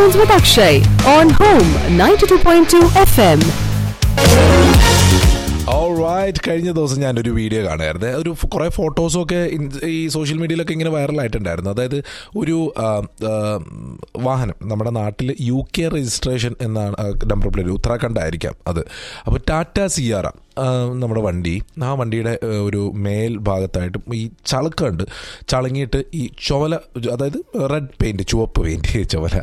Afternoons with Akshay on Home 92.2 FM. Alright കഴിഞ്ഞ ദിവസം ഞാനൊരു വീഡിയോ കാണുമായിരുന്നു ഒരു ഫ് കുറേ ഫോട്ടോസൊക്കെ ഇൻ- ഈ സോഷ്യൽ മീഡിയയിലൊക്കെ ഇങ്ങനെ വൈറലായിട്ടുണ്ടായിരുന്നു അതായത് ഒരു ആ, ആ, വാഹനം നമ്മുടെ നാട്ടിൽ യു കെ രജിസ്ട്രേഷൻ എന്നാണ് ആ, നമ്പർ പ്ലേറ്റ് ഉത്തരാഖണ്ഡ് ആയിരിക്കാം അത് അപ്പോൾ ടാറ്റ സിയാറ ആ, നമ്മുടെ വണ്ടി ആ വണ്ടിയുടെ ആ, ഒരു മേൽ ഭാഗത്തായിട്ട് ഈ ചളുക്കുണ്ട് ചളുങ്ങിയിട്ട് ഈ ചുവല അതായത് റെഡ് പെയിൻറ്റ് ചുവപ്പ് പെയിൻറ്റ് ചുവല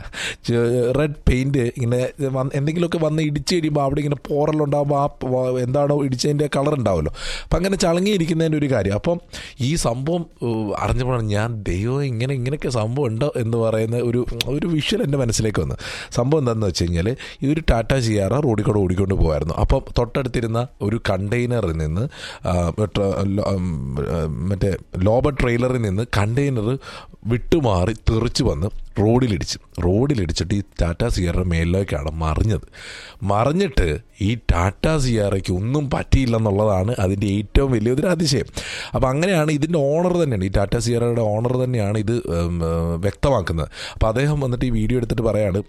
റെഡ് പെയിൻറ്റ് ഇങ്ങനെ വന്ന് എന്തെങ്കിലുമൊക്കെ വന്ന് ഇടിച്ച് കഴിയുമ്പോൾ അവിടെ ഇങ്ങനെ പോറലുണ്ടാകുമ്പോൾ ആ പ- എന്താണോ ഇടിച്ചതിൻ്റെ കളർ ഉണ്ടാവുമല്ലോ അപ്പം അങ്ങനെ ചളുങ്ങിയിരിക്കുന്നതിൻ്റെ ഒരു കാര്യം അപ്പം ഈ സംഭവം ഏഹ്, അറിഞ്ഞപ്പോഴാണ് ഞാൻ ദൈവം ഇങ്ങനെ ഇങ്ങനെയൊക്കെ സംഭവം ഉണ്ടോ എന്ന് പറയുന്ന ഒരു ഒരു വിഷ്വൽ എൻ്റെ മനസ്സിലേക്ക് വന്നു സംഭവം എന്താണെന്ന് വെച്ച് കഴിഞ്ഞാൽ ഈ ഒരു ടാറ്റ സിയാറ റോഡിൽ കൂടെ ഓടിക്കൊണ്ട് പോകുമായിരുന്നു അപ്പം തൊട്ടടുത്തിരുന്ന ഒരു കണ്ടെയ്നറിൽ നിന്ന് ആ, ട്ര- ലോ- ഉം, ആ, മറ്റേ ലോബർ ട്രെയിലറിൽ നിന്ന് കണ്ടെയ്നർ വിട്ടുമാറി തെറിച്ച് വന്ന് റോഡിലിടിച്ച് റോഡിലിടിച്ചിട്ട് ഈ ടാറ്റ സിയറ മേലിലേക്കാണ് മറിഞ്ഞത് മറിഞ്ഞിട്ട് ഈ ടാറ്റ സിയാറയ്ക്ക് ഒന്നും പറ്റിയില്ലെന്നുള്ളതാണ് അതിൻ്റെ ഏറ്റവും വലിയൊരു അതിശയം അപ്പോൾ അങ്ങനെയാണ് ഇതിൻ്റെ ഓണർ തന്നെയാണ് ഈ ടാറ്റ സിയറയുടെ ഓണർ തന്നെയാണ് ഇത് ഉം, ഉം, വ്യക്തമാക്കുന്നത് അപ്പോൾ അദ്ദേഹം വന്നിട്ട് ഈ വീഡിയോ എടുത്തിട്ട് പറയാണ്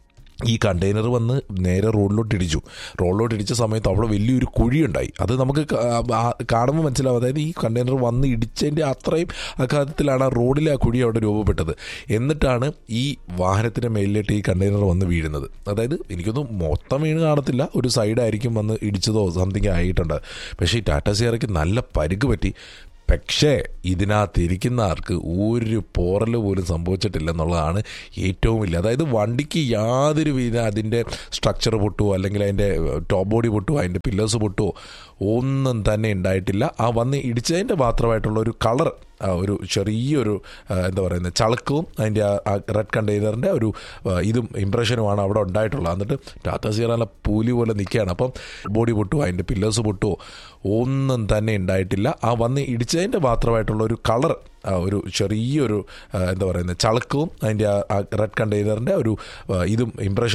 ഈ കണ്ടെയ്നർ വന്ന് നേരെ റോഡിലോട്ട് ഇടിച്ചു റോഡിലോട്ട് ഇടിച്ച സമയത്ത് അവിടെ വലിയൊരു കുഴിയുണ്ടായി അത് നമുക്ക് കാ- ആ- കാണുമ്പോൾ മനസ്സിലാവും അതായത് ഈ കണ്ടെയ്നർ വന്ന് ഇടിച്ചതിൻ്റെ അത്രയും അക്കാലത്തിലാണ് ആ റോഡിലെ ആ കുഴി അവിടെ രൂപപ്പെട്ടത് എന്നിട്ടാണ് ഈ വാഹനത്തിൻ്റെ മേലിലേക്ക് ഈ കണ്ടെയ്നർ വന്ന് വീഴുന്നത് അതായത് എനിക്കൊന്നും മൊത്തം വീണ് കാണത്തില്ല ഒരു സൈഡായിരിക്കും വന്ന് ഇടിച്ചതോ സംതിങ് ആയിട്ടുണ്ട് പക്ഷേ ഈ ടാറ്റ സിയറയ്ക്ക് നല്ല പരിക്ക് പറ്റി പക്ഷേ ഇതിനകത്ത് ഇരിക്കുന്ന ആർക്ക് ഒരു പോറൽ പോലും സംഭവിച്ചിട്ടില്ലെന്നുള്ളതാണ് ഏറ്റവും വലിയ അതായത് വണ്ടിക്ക് യാതൊരു വിധ അതിൻ്റെ സ്ട്രക്ചർ പൊട്ടുവോ അല്ലെങ്കിൽ അതിൻ്റെ ടോപ്പ് ബോഡി പൊട്ടുവോ അതിൻ്റെ പില്ലേഴ്സ് പൊട്ടുവോ ഒന്നും തന്നെ ഉണ്ടായിട്ടില്ല ആ വന്ന് ഇടിച്ചതിൻ്റെ മാത്രമായിട്ടുള്ള ഒരു കളർ ഒരു ചെറിയൊരു ആ, എന്താ പറയുന്നത് ചളക്കവും അതിൻ്റെ ആ റെഡ് കണ്ടെയ്നറിൻ്റെ ഒരു ആ, ഇതും ഇമ്പ്രഷനുമാണ് അവിടെ ഉണ്ടായിട്ടുള്ളത് എന്നിട്ട് ടാറ്റ സിയറ പൂലി പോലെ നിൽക്കുകയാണ് അപ്പം ബോഡി പൊട്ടുവോ അതിൻ്റെ പില്ലേഴ്സ് പൊട്ടുവോ ഒന്നും തന്നെ ഉണ്ടായിട്ടില്ല ആ വന്ന് ഇടിച്ചതിൻ്റെ മാത്രമായിട്ടുള്ള ഒരു കളർ ഒരു ചെറിയൊരു ആ, എന്താ പറയുന്നത് ചളക്കവും അതിൻ്റെ ആ റെഡ് കണ്ടെയ്നറിൻ്റെ ഒരു ആ, ഇതും ഇമ്പ്രഷൻ